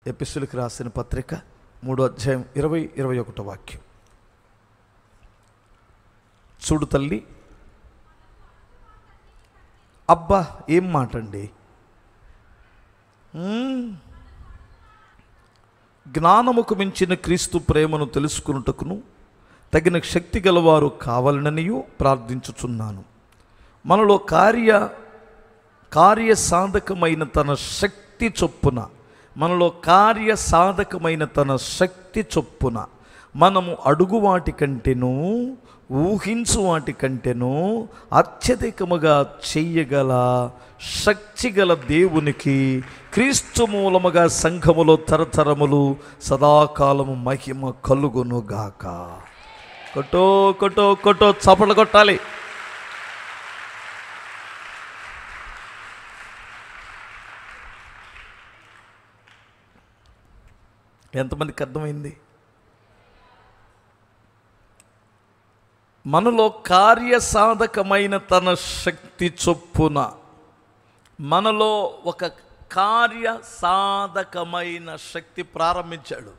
ఎపిసులకు రాసిన పత్రిక మూడో అధ్యాయం ఇరవై ఇరవై ఒకటో వాక్యం చూడు తల్లి అబ్బా ఏం మాట అండి మ్మ్. జ్ఞానముకు మించిన క్రీస్తు ప్రేమను తెలుసుకున్నటకును తగిన శక్తి గలవారు కావాలననియు ప్రార్థించుచున్నాను మనలో కార్య కార్య సాధకమైన తన శక్తి చొప్పున మనలో కార్య సాధకమైన తన శక్తి చొప్పున మనము అడుగు వాటి కంటేను ఊహించు వాటి కంటేను అత్యధికముగా చెయ్యగల శక్తి గల దేవునికి క్రీస్తు మూలముగా సంఘములో తరతరములు సదాకాలము మహిమ కలుగునుగాక కొట్టో కొట్టో కొట్టో చపలు కొట్టాలి ఎంతమందికి అర్థమైంది మనలో కార్యసాధకమైన తన శక్తి చొప్పున మనలో ఒక కార్య సాధకమైన శక్తి ప్రారంభించాడు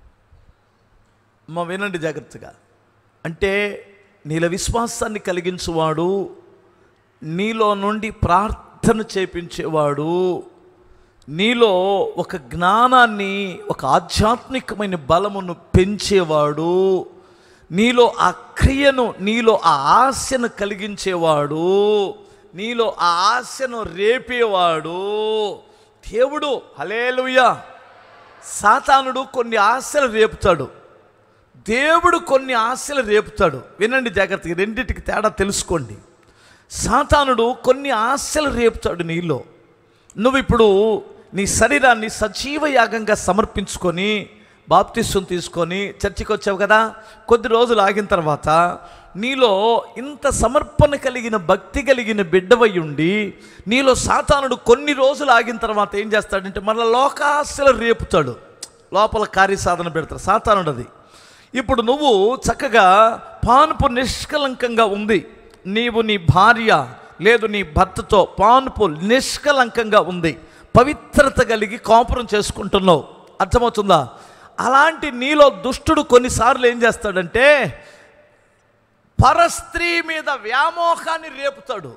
మా వినండి జాగ్రత్తగా అంటే నీల విశ్వాసాన్ని కలిగించువాడు నీలో నుండి ప్రార్థన చేపించేవాడు నీలో ఒక జ్ఞానాన్ని ఒక ఆధ్యాత్మికమైన బలమును పెంచేవాడు నీలో ఆ క్రియను నీలో ఆ ఆశను కలిగించేవాడు నీలో ఆ ఆశను రేపేవాడు దేవుడు హలేలుయ్యా సాతానుడు కొన్ని ఆశలు రేపుతాడు దేవుడు కొన్ని ఆశలు రేపుతాడు వినండి జాగ్రత్తగా రెండింటికి తేడా తెలుసుకోండి సాతానుడు కొన్ని ఆశలు రేపుతాడు నీలో నువ్వు ఇప్పుడు నీ శరీరాన్ని సజీవ యాగంగా సమర్పించుకొని బాప్తిస్వం తీసుకొని చర్చికి వచ్చావు కదా కొద్ది రోజులు ఆగిన తర్వాత నీలో ఇంత సమర్పణ కలిగిన భక్తి కలిగిన బిడ్డవై ఉండి నీలో సాతానుడు కొన్ని రోజులు ఆగిన తర్వాత ఏం చేస్తాడంటే మళ్ళీ లోకాశలు రేపుతాడు లోపల కార్యసాధన పెడతాడు సాతానుడు అది ఇప్పుడు నువ్వు చక్కగా పానుపు నిష్కలంకంగా ఉంది నీవు నీ భార్య లేదు నీ భర్తతో పానుపు నిష్కలంకంగా ఉంది పవిత్రత కలిగి కాపురం చేసుకుంటున్నావు అర్థమవుతుందా అలాంటి నీలో దుష్టుడు కొన్నిసార్లు ఏం చేస్తాడంటే పరస్త్రీ మీద వ్యామోహాన్ని రేపుతాడు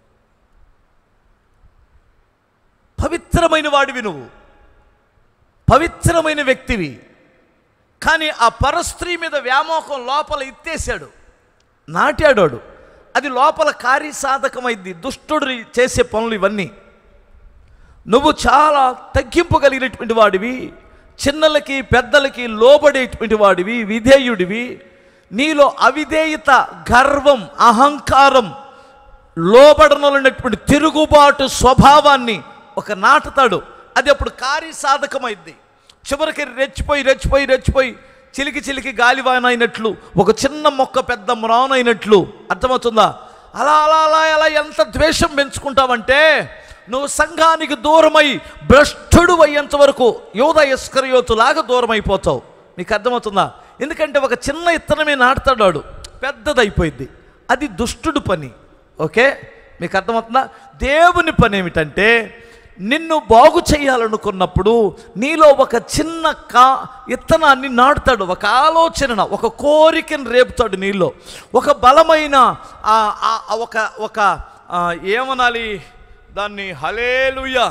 పవిత్రమైన వాడివి నువ్వు పవిత్రమైన వ్యక్తివి కానీ ఆ పరస్త్రీ మీద వ్యామోహం లోపల ఇత్తేసాడు నాటాడాడు అది లోపల కార్యసాధకమైంది దుష్టుడు చేసే పనులు ఇవన్నీ నువ్వు చాలా తగ్గింపు కలిగినటువంటి వాడివి చిన్నలకి పెద్దలకి లోబడేటువంటి వాడివి విధేయుడివి నీలో అవిధేయత గర్వం అహంకారం లోబడనటువంటి తిరుగుబాటు స్వభావాన్ని ఒక నాటుతాడు అది అప్పుడు కార్యసాధకమైంది చివరికి రెచ్చిపోయి రెచ్చిపోయి రెచ్చిపోయి చిలికి చిలికి గాలివానైనట్లు ఒక చిన్న మొక్క పెద్ద మ్రానైనట్లు అర్థమవుతుందా అలా అలా అలా అలా ఎంత ద్వేషం పెంచుకుంటావంటే నువ్వు సంఘానికి దూరమై భ్రష్టుడు అయ్యేంత వరకు యోధ లాగా దూరం అయిపోతావు నీకు అర్థమవుతుందా ఎందుకంటే ఒక చిన్న ఇత్తనమే నాటుతాడు వాడు పెద్దదైపోయింది అది దుష్టుడు పని ఓకే మీకు అర్థమవుతుందా దేవుని పని ఏమిటంటే నిన్ను బాగు చేయాలనుకున్నప్పుడు నీలో ఒక చిన్న కా ఇత్తనాన్ని నాటుతాడు ఒక ఆలోచన ఒక కోరికను రేపుతాడు నీలో ఒక బలమైన ఆ, ఆ, ఆ, ఒక ఒక ఆ, ఏమనాలి దాన్ని హలేలుయ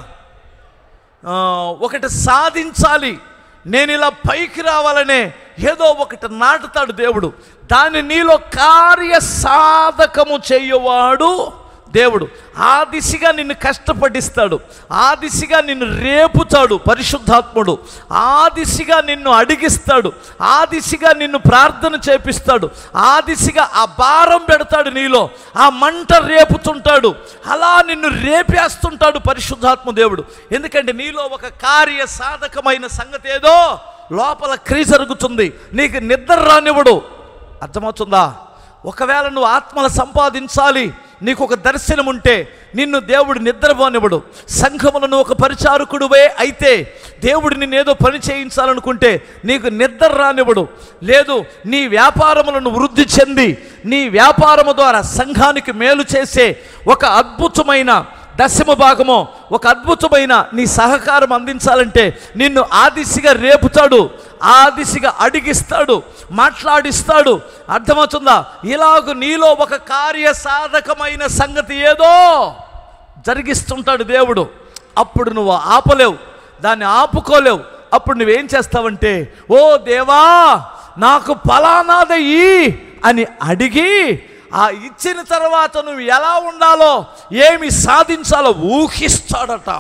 ఒకటి సాధించాలి నేను ఇలా పైకి రావాలనే ఏదో ఒకటి నాటుతాడు దేవుడు దాన్ని నీలో కార్య సాధకము చేయవాడు దేవుడు ఆ దిశగా నిన్ను కష్టపడిస్తాడు ఆ దిశగా నిన్ను రేపుతాడు పరిశుద్ధాత్ముడు ఆ దిశగా నిన్ను అడిగిస్తాడు ఆ దిశగా నిన్ను ప్రార్థన చేపిస్తాడు ఆ దిశగా ఆ భారం పెడతాడు నీలో ఆ మంట రేపుతుంటాడు అలా నిన్ను రేపేస్తుంటాడు పరిశుద్ధాత్మ దేవుడు ఎందుకంటే నీలో ఒక కార్య సాధకమైన సంగతి ఏదో లోపల క్రియ జరుగుతుంది నీకు నిద్ర రానివ్వడు అర్థమవుతుందా ఒకవేళ నువ్వు ఆత్మలు సంపాదించాలి నీకు ఒక దర్శనం ఉంటే నిన్ను దేవుడు నిద్రపోనివ్వడు సంఘములను ఒక పరిచారకుడువే అయితే దేవుడు నిన్నేదో పని చేయించాలనుకుంటే నీకు నిద్ర రానివ్వడు లేదు నీ వ్యాపారములను వృద్ధి చెంది నీ వ్యాపారము ద్వారా సంఘానికి మేలు చేసే ఒక అద్భుతమైన దశమ భాగమో ఒక అద్భుతమైన నీ సహకారం అందించాలంటే నిన్ను ఆ దిశగా రేపుతాడు ఆ దిశగా అడిగిస్తాడు మాట్లాడిస్తాడు అర్థమవుతుందా ఇలాగ నీలో ఒక కార్య సాధకమైన సంగతి ఏదో జరిగిస్తుంటాడు దేవుడు అప్పుడు నువ్వు ఆపలేవు దాన్ని ఆపుకోలేవు అప్పుడు నువ్వేం చేస్తావంటే ఓ దేవా నాకు ఫలానాదయ్యి అని అడిగి ఆ ఇచ్చిన తర్వాత నువ్వు ఎలా ఉండాలో ఏమి సాధించాలో ఊహిస్తాడట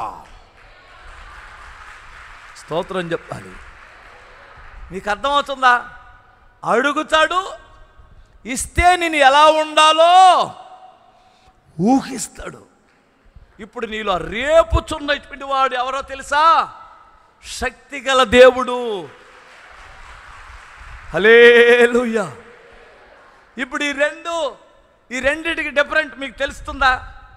స్తోత్రం చెప్పాలి నీకు అర్థమవుతుందా అడుగుతాడు ఇస్తే నేను ఎలా ఉండాలో ఊహిస్తాడు ఇప్పుడు నీలో రేపుచున్నటువంటి వాడు ఎవరో తెలుసా శక్తిగల దేవుడు హలేలుయ్యా ఇప్పుడు ఈ రెండు ఈ రెండిటికి డిఫరెంట్ మీకు తెలుస్తుందా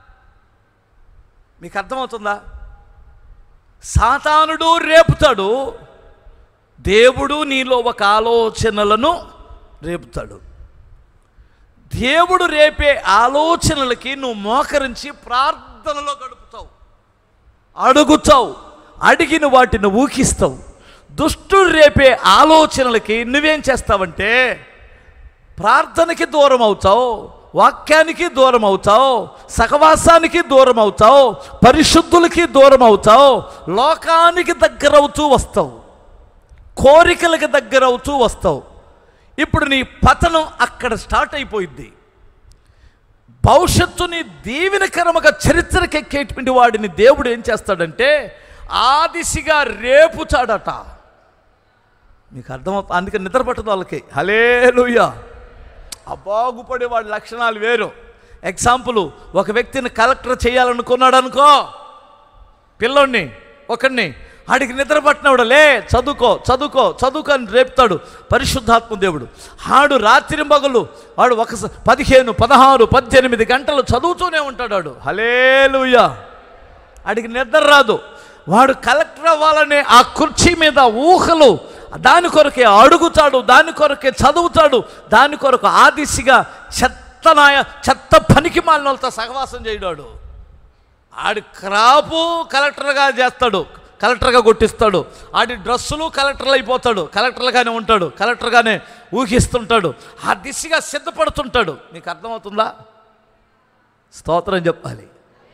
మీకు అర్థమవుతుందా సాతానుడు రేపుతాడు దేవుడు నీలో ఒక ఆలోచనలను రేపుతాడు దేవుడు రేపే ఆలోచనలకి నువ్వు మోకరించి ప్రార్థనలో గడుపుతావు అడుగుతావు అడిగిన వాటిని ఊహిస్తావు దుష్టుడు రేపే ఆలోచనలకి నువ్వేం చేస్తావంటే ప్రార్థనకి దూరం అవుతావు వాక్యానికి దూరం అవుతావు సహవాసానికి దూరం అవుతావు పరిశుద్ధులకి దూరం అవుతావు లోకానికి దగ్గర అవుతూ వస్తావు కోరికలకు దగ్గర అవుతూ వస్తావు ఇప్పుడు నీ పతనం అక్కడ స్టార్ట్ అయిపోయింది భవిష్యత్తుని దీవెనకరముగా చరిత్రకెక్కేటువంటి వాడిని దేవుడు ఏం చేస్తాడంటే ఆ దిశగా రేపుతాడట మీకు అర్థమవుతుంది అందుకే నిద్ర పట్టదు వాళ్ళకి హలేలుయ్యా ఆ బాగుపడే వాడి లక్షణాలు వేరు ఎగ్జాంపుల్ ఒక వ్యక్తిని కలెక్టర్ చేయాలనుకున్నాడు అనుకో పిల్లోడిని ఒకడిని ఆడికి నిద్ర పట్టినవాడు లే చదువుకో చదువుకో చదువుకో అని రేపుతాడు పరిశుద్ధాత్మ దేవుడు ఆడు రాత్రి మగలు వాడు ఒక స- పదిహేను పదహారు పద్దెనిమిది గంటలు చదువుతూనే ఉంటాడు వాడు హలేలుయ్యా ఆడికి నిద్ర రాదు వాడు కలెక్టర్ అవ్వాలనే ఆ కుర్చీ మీద ఊహలు దాని కొరకే అడుగుతాడు దాని కొరకే చదువుతాడు దాని కొరకు ఆ దిశగా చెత్త నాయ చెత్త పనికి మాలినలతో సహవాసం చేయడాడు ఆడి క్రాపు కలెక్టర్గా చేస్తాడు కలెక్టర్గా కొట్టిస్తాడు ఆడి డ్రెస్సులు కలెక్టర్లు అయిపోతాడు కలెక్టర్గానే ఉంటాడు కలెక్టర్గానే ఊహిస్తుంటాడు ఆ దిశగా సిద్ధపడుతుంటాడు నీకు అర్థమవుతుందా స్తోత్రం చెప్పాలి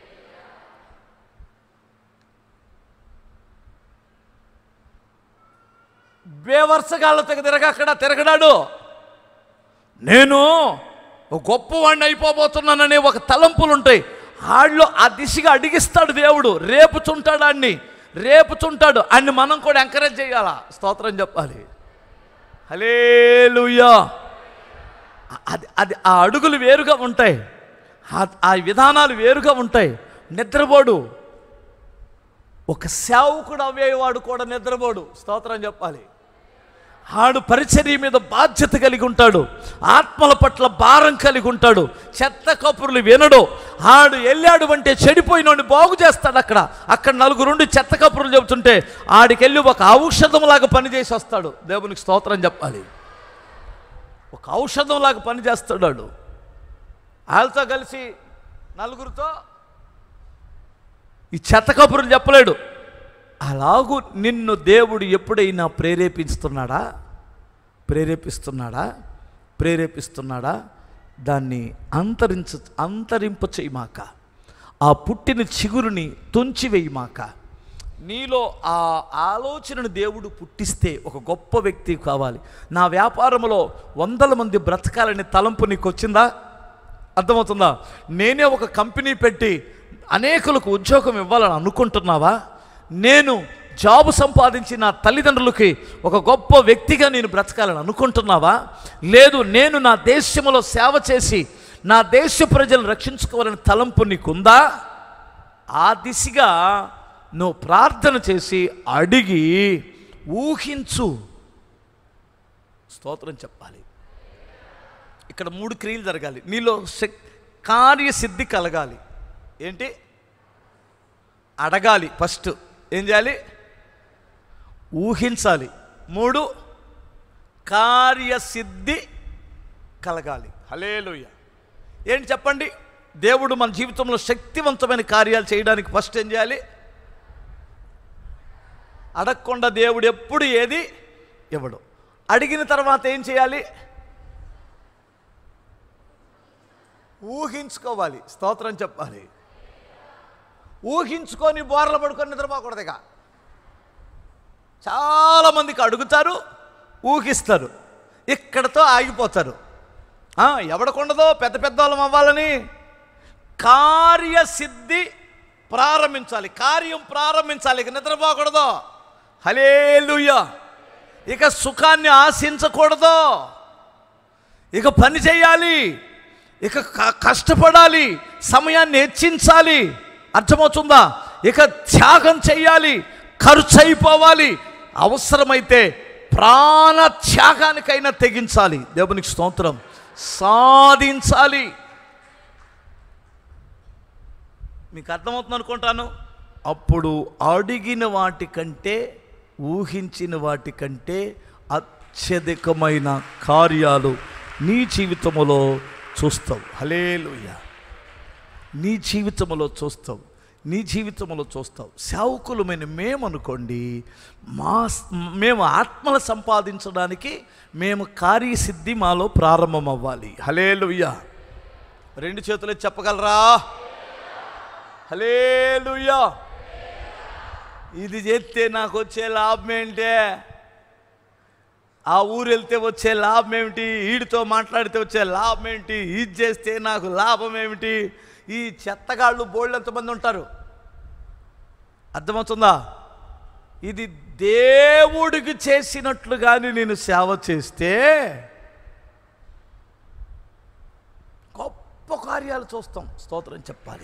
బేవర్సగాళ్ళతో తిరగ అక్కడ తిరగడాడు నేను ఒక గొప్పవాడిని అయిపోబోతున్నాననే ఒక తలంపులు ఉంటాయి ఆళ్ళు ఆ దిశగా అడిగిస్తాడు దేవుడు రేపుచుంటాడు అన్ని రేపుచుంటాడు అన్ని మనం కూడా ఎంకరేజ్ చేయాలా స్తోత్రం చెప్పాలి హలేలుయా అది అది ఆ అడుగులు వేరుగా ఉంటాయి ఆ- ఆ విధానాలు వేరుగా ఉంటాయి నిద్రపోడు ఒక సేవకుడు అవ్వేవాడు కూడా నిద్రపోడు స్తోత్రం చెప్పాలి ఆడు పరిచర్య మీద బాధ్యత కలిగి ఉంటాడు ఆత్మల పట్ల భారం కలిగి ఉంటాడు చెత్త కపురులు వినడు ఆడు వెళ్ళాడు అంటే చెడిపోయినోడిని బాగు చేస్తాడు అక్కడ అక్కడ నలుగురుండి చెత్త కపురులు చెబుతుంటే ఆడికెళ్ళి ఒక ఔషధంలాగా పనిచేసి వస్తాడు దేవునికి స్తోత్రం చెప్పాలి ఒక ఔషధంలాగా పనిచేస్తాడు వాడు వాళ్ళతో కలిసి నలుగురితో ఈ చెత్త కబుర్లు చెప్పలేడు అలాగూ నిన్ను దేవుడు ఎప్పుడైనా ప్రేరేపిస్తున్నాడా ప్రేరేపిస్తున్నాడా ప్రేరేపిస్తున్నాడా దాన్ని అంతరించ అంతరింప చేయమాక ఆ పుట్టిన చిగురుని తుంచివేయమాక నీలో ఆ ఆలోచనను దేవుడు పుట్టిస్తే ఒక గొప్ప వ్యక్తి కావాలి నా వ్యాపారంలో వందల మంది బ్రతకాలనే తలంపు నీకు వచ్చిందా అర్థమవుతుందా నేనే ఒక కంపెనీ పెట్టి అనేకులకు ఉద్యోగం ఇవ్వాలని అనుకుంటున్నావా నేను జాబు సంపాదించి నా తల్లిదండ్రులకి ఒక గొప్ప వ్యక్తిగా నేను బ్రతకాలని అనుకుంటున్నావా లేదు నేను నా దేశంలో సేవ చేసి నా దేశ ప్రజలను రక్షించుకోవాలని తలంపు నీకుందా ఆ దిశగా నువ్వు ప్రార్థన చేసి అడిగి ఊహించు స్తోత్రం చెప్పాలి ఇక్కడ మూడు క్రియలు జరగాలి నీలో శక్ కార్యసిద్ధి కలగాలి ఏంటి అడగాలి ఫస్ట్ ఏం చేయాలి ఊహించాలి మూడు కార్యసిద్ధి కలగాలి హలేలుయ ఏంటి చెప్పండి దేవుడు మన జీవితంలో శక్తివంతమైన కార్యాలు చేయడానికి ఫస్ట్ ఏం చేయాలి అడగకుండా దేవుడు ఎప్పుడు ఏది ఇవ్వడు అడిగిన తర్వాత ఏం చేయాలి ఊహించుకోవాలి స్తోత్రం చెప్పాలి ఊహించుకొని బోర్ల పడుకొని నిద్రపోకూడదు ఇక చాలామందికి అడుగుతారు ఊహిస్తారు ఇక్కడతో ఆగిపోతారు ఆ, ఎవడకుండదో పెద్ద పెద్ద వాళ్ళం అవ్వాలని కార్యసిద్ధి ప్రారంభించాలి కార్యం ప్రారంభించాలి ఇక నిద్రపోకూడదు హలేలుయ్య ఇక సుఖాన్ని ఆశించకూడదు ఇక పని చేయాలి ఇక క- కష్టపడాలి సమయాన్ని హెచ్చించాలి అర్థమవుతుందా ఇక త్యాగం చేయాలి ఖర్చు అయిపోవాలి అవసరమైతే ప్రాణ త్యాగానికైనా తెగించాలి దేవునికి స్తోత్రం సాధించాలి మీకు అర్థమవుతుంది అనుకుంటాను అప్పుడు అడిగిన వాటికంటే ఊహించిన వాటికంటే అత్యధికమైన కార్యాలు నీ జీవితంలో చూస్తావు హలేలుయ్య నీ జీవితంలో చూస్తావు నీ జీవితంలో చూస్తావు సేవకులమైన మేమనుకోండి మా మేము ఆత్మలు సంపాదించడానికి మేము కార్యసిద్ధి మాలో ప్రారంభం అవ్వాలి హలేలుయ్య రెండు చేతులు ఎత్తి చెప్పగలరా హలేలుయ్యా ఇది చేస్తే నాకు వచ్చే లాభం ఏంటే ఆ ఊరు వెళ్తే వచ్చే లాభం ఏమిటి వీడితో మాట్లాడితే వచ్చే లాభం ఏంటి ఇది చేస్తే నాకు లాభం ఏమిటి ఈ చెత్తగాళ్ళు బోళ్ళు ఎంతమంది ఉంటారు అర్థమవుతుందా ఇది దేవుడికి చేసినట్లు కానీ నేను సేవ చేస్తే గొప్ప కార్యాలు చూస్తాం స్తోత్రం చెప్పాలి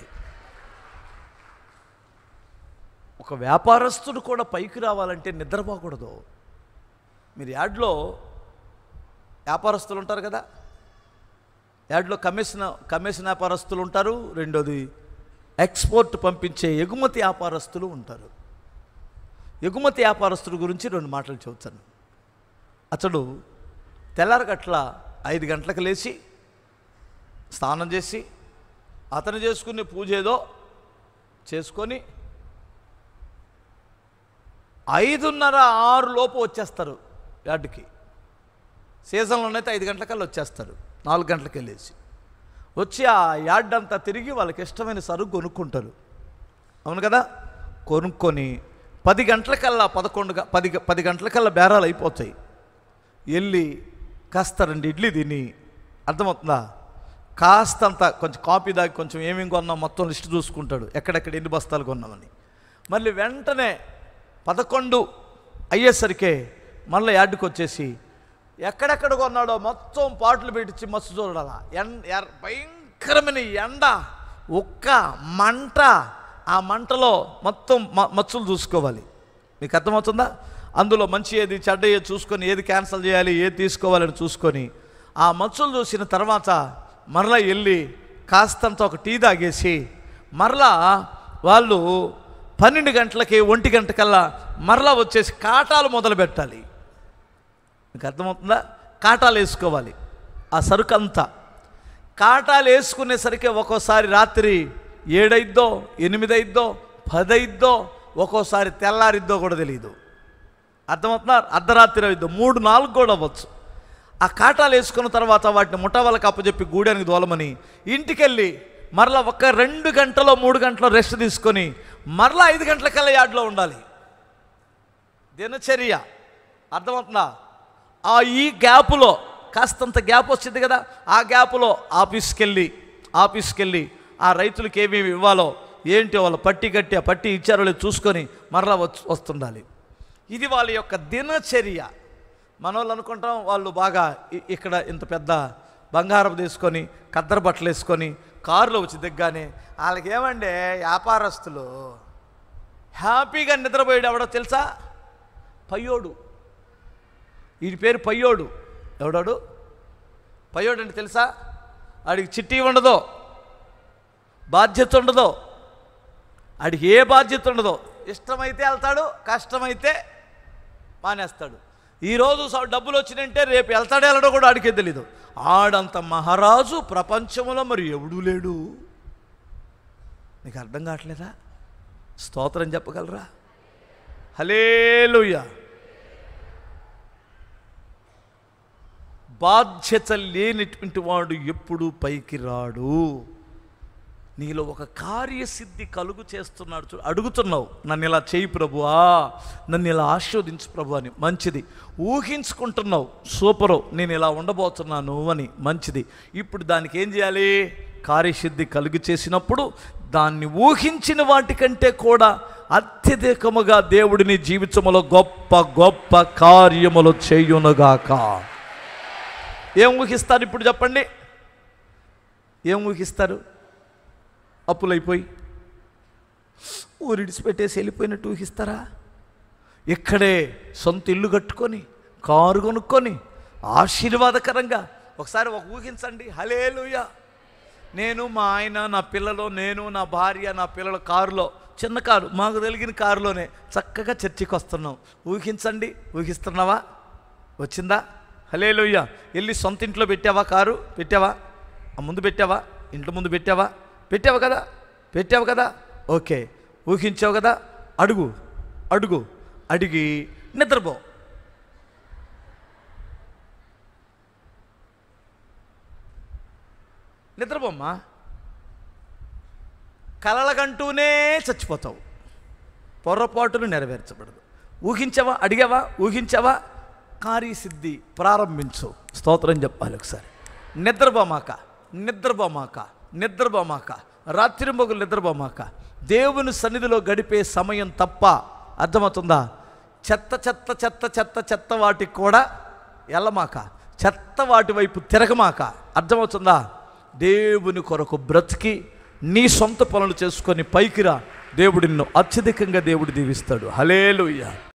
ఒక వ్యాపారస్తుడు కూడా పైకి రావాలంటే నిద్రపోకూడదు మీరు యాడ్లో వ్యాపారస్తులు ఉంటారు కదా యాడ్లో కమిషన్ కమిషన్ వ్యాపారస్తులు ఉంటారు రెండోది ఎక్స్పోర్ట్ పంపించే ఎగుమతి వ్యాపారస్తులు ఉంటారు ఎగుమతి వ్యాపారస్తుల గురించి రెండు మాటలు చెబుతాను అతడు తెల్లారగట్ల ఐదు గంటలకు లేచి స్నానం చేసి అతను చేసుకునే పూజ ఏదో చేసుకొని ఐదున్నర ఆరు లోపు వచ్చేస్తారు యార్డుకి సీజన్లోనైతే ఐదు గంటలకల్లా వచ్చేస్తారు నాలుగు గంటలకు వెళ్ళేసి వచ్చి ఆ యార్డ్ అంతా తిరిగి వాళ్ళకి ఇష్టమైన సరుకు కొనుక్కుంటారు అవును కదా కొనుక్కొని పది గంటలకల్లా పదకొండు గ- పది గ- పది గంటలకల్లా బేరాలు అయిపోతాయి వెళ్ళి కాస్త రెండు ఇడ్లీ తిని అర్థమవుతుందా కాస్తంత కొంచెం కాపీ దాగి కొంచెం ఏమేమి కొన్నాం మొత్తం లిస్ట్ చూసుకుంటాడు ఎక్కడెక్కడ ఎన్ని బస్తాలు కొన్నామని మళ్ళీ వెంటనే పదకొండు అయ్యేసరికే మళ్ళీ యార్డుకి వచ్చేసి ఎక్కడెక్కడ కొన్నాడో మొత్తం పాటలు పెట్టించి మస్తు చూడాల ఎన్ ఎర్- భయంకరమైన ఎండ ఉక్క మంట ఆ మంటలో మొత్తం మ- మచ్చులు చూసుకోవాలి మీకు అర్థమవుతుందా అందులో మంచి ఏది చెడ్డ ఏది చూసుకొని ఏది క్యాన్సిల్ చేయాలి ఏది తీసుకోవాలని చూసుకొని ఆ మచ్చులు చూసిన తర్వాత మరలా వెళ్ళి కాస్తంత ఒక టీ తాగేసి మరలా వాళ్ళు పన్నెండు గంటలకి ఒంటి గంటకల్లా మరలా వచ్చేసి కాటాలు మొదలు పెట్టాలి మీకు అర్థమవుతుందా కాటాలు వేసుకోవాలి ఆ సరుకు అంతా కాటాలు వేసుకునేసరికి ఒక్కోసారి రాత్రి ఏడైద్దో ఎనిమిదైద్దో పదైద్దో ఒక్కోసారి తెల్లారిద్దో కూడా తెలియదు అర్థమవుతుందా అర్ధరాత్రి అయిద్దో మూడు నాలుగు కూడా అవ్వచ్చు ఆ కాటాలు వేసుకున్న తర్వాత వాటిని ముఠావాళ్ళకి అప్పచెప్పి గూడానికి దోలమని ఇంటికెళ్ళి మరలా ఒక రెండు గంటలో మూడు గంటలో రెస్ట్ తీసుకొని మరలా ఐదు గంటలకల్లా యార్డ్లో ఉండాలి దినచర్య అర్థమవుతుందా ఆ ఈ గ్యాపులో కాస్తంత గ్యాప్ వచ్చింది కదా ఆ గ్యాపులో ఆఫీస్కి వెళ్ళి ఆఫీస్కి వెళ్ళి ఆ రైతులకు ఏమేమి ఇవ్వాలో ఏంటి వాళ్ళ పట్టి కట్టి ఆ పట్టి ఇచ్చారో లేదో చూసుకొని మరలా వచ్చి వస్తుండాలి ఇది వాళ్ళ యొక్క దినచర్య మన వాళ్ళు అనుకుంటాం వాళ్ళు బాగా ఇ- ఇక్కడ ఇంత పెద్ద బంగారం తీసుకొని కద్దరు బట్టలు వేసుకొని కారులో వచ్చి దిగ్గానే వాళ్ళకి ఏమంటే వ్యాపారస్తులు హ్యాపీగా నిద్రపోయాడు ఎవడో తెలుసా పయ్యోడు వీడి పేరు పయ్యోడు ఎవడాడు పయ్యోడు అంటే తెలుసా ఆడికి చిట్టి ఉండదో బాధ్యత ఉండదో ఆడికి ఏ బాధ్యత ఉండదో ఇష్టమైతే వెళ్తాడు కష్టమైతే మానేస్తాడు ఈరోజు స- డబ్బులు వచ్చినంటే రేపు వెళ్తాడో వెళ్ళడో కూడా ఆడికే తెలీదు ఆడంత మహారాజు ప్రపంచంలో మరి ఎవడూ లేడు నీకు అర్థం కావట్లేదా స్తోత్రం చెప్పగలరా హలేలుయ్య బాధ్యత లేనటువంటి వాడు ఎప్పుడు పైకి రాడు నీలో ఒక కార్యసిద్ధి కలుగు చేస్తున్నాడు చూడు అడుగుతున్నావు నన్ను ఇలా చేయి ప్రభువా నన్ను ఇలా ఆశీర్వదించు ప్రభు అని మంచిది ఊహించుకుంటున్నావు సూపరు నేను ఇలా ఉండబోతున్నాను అని మంచిది ఇప్పుడు దానికి ఏం చేయాలి కార్యసిద్ధి కలుగు చేసినప్పుడు దాన్ని ఊహించిన వాటికంటే కూడా అత్యధికముగా దేవుడిని జీవితములో గొప్ప గొప్ప కార్యములు చేయునుగాక ఏం ఊహిస్తారు ఇప్పుడు చెప్పండి ఏం ఊహిస్తారు అప్పులైపోయి ఊరిడిచిపెట్టేసి వెళ్ళిపోయినట్టు ఊహిస్తారా ఇక్కడే సొంత ఇల్లు కట్టుకొని కారు కొనుక్కొని ఆశీర్వాదకరంగా ఒకసారి ఒక ఊహించండి హలేలుయ నేను మా ఆయన నా పిల్లలు నేను నా భార్య నా పిల్లల కారులో చిన్న కారు మాకు తెలిగిన కారులోనే చక్కగా చర్చికి వస్తున్నాం ఊహించండి ఊహిస్తున్నావా వచ్చిందా హలేలుయ్య వెళ్ళి సొంత ఇంట్లో పెట్టావా కారు పెట్టావా ఆ ముందు పెట్టావా ఇంట్లో ముందు పెట్టావా పెట్టావు కదా పెట్టావు కదా ఓకే ఊహించావు కదా అడుగు అడుగు అడిగి నిద్రపో నిద్రపోమ్మా కలలకంటూనే చచ్చిపోతావు పొరపాటును నెరవేర్చబడదు ఊహించావా అడిగావా ఊహించావా కార్యసిద్ధి ప్రారంభించు స్తోత్రం చెప్పాలి ఒకసారి నిద్రపోమాక నిద్రపోమాక నిద్రపోమాక రాత్రి మొగులు నిద్రపోమాక దేవుని సన్నిధిలో గడిపే సమయం తప్ప అర్థమవుతుందా చెత్త చెత్త చెత్త చెత్త చెత్త వాటికి కూడా వెళ్ళమాక చెత్త వాటి వైపు తిరగమాక అర్థమవుతుందా దేవుని కొరకు బ్రతికి నీ సొంత పనులు చేసుకొని పైకి రా దేవుడు నిన్ను అత్యధికంగా దేవుడు దీవిస్తాడు హలేలుయ్య